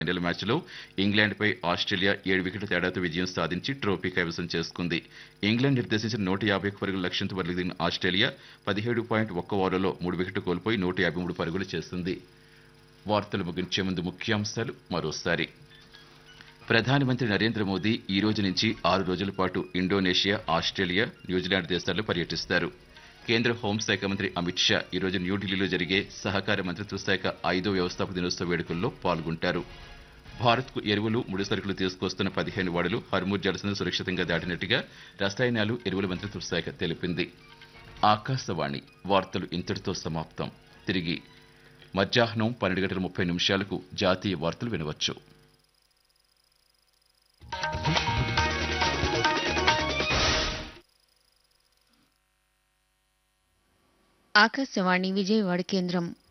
final మ్యాచ్లో ఇంగ్లాండ్పై Australia ఏడు వికెట్ల తేడాతో విజయం సాధించి ట్రోఫీ కైవసం చేసుకుంది ఇంగ్లాండ్ నిర్దేశించిన నూట యాభై ఒక్క పరుగుల లక్ష్యంతో బరిదిగిన ఆస్ట్రేలియా పదిహేడు పాయింట్ ఒక్క ఓవర్లలో మూడు వికెట్లు కోల్పోయి నూట యాభై మూడు పరుగులు చేసింది వార్తలు ముగించే ముందు ముఖ్యాంశాలు మరోసారి ప్రధానమంత్రి నరేంద్ర మోదీ ఈ రోజు నుంచి ఆరు రోజుల పాటు ఇండోనేషియా ఆస్ట్రేలియా న్యూజిలాండ్ దేశాల్లో పర్యటిస్తారు కేంద్ర హోంశాఖ మంత్రి అమిత్ షా ఈ రోజు న్యూఢిల్లీలో జరిగే సహకార మంత్రిత్వ శాఖ ఐదో వ్యవస్థాపక దినోత్సవ వేడుకల్లో పాల్గొంటారు భారత్కు ఎరువులు ముడి సరుకులు తీసుకొస్తున్న పదిహేను వాడలు హర్మూర్ జలసను సురక్షితంగా దాటినట్టుగా రసాయనాలు ఎరువుల మంత్రిత్వ శాఖ తెలిపింది ఆకాశవాణి వార్తలు ఇంతటితో సమాప్తం తిరిగి మధ్యాహ్నం పన్నెండు గంటల ముప్పై నిమిషాలకు జాతీయ వార్తలు వినవచ్చు ఆకాశవాణి విజయవాడ కేంద్రం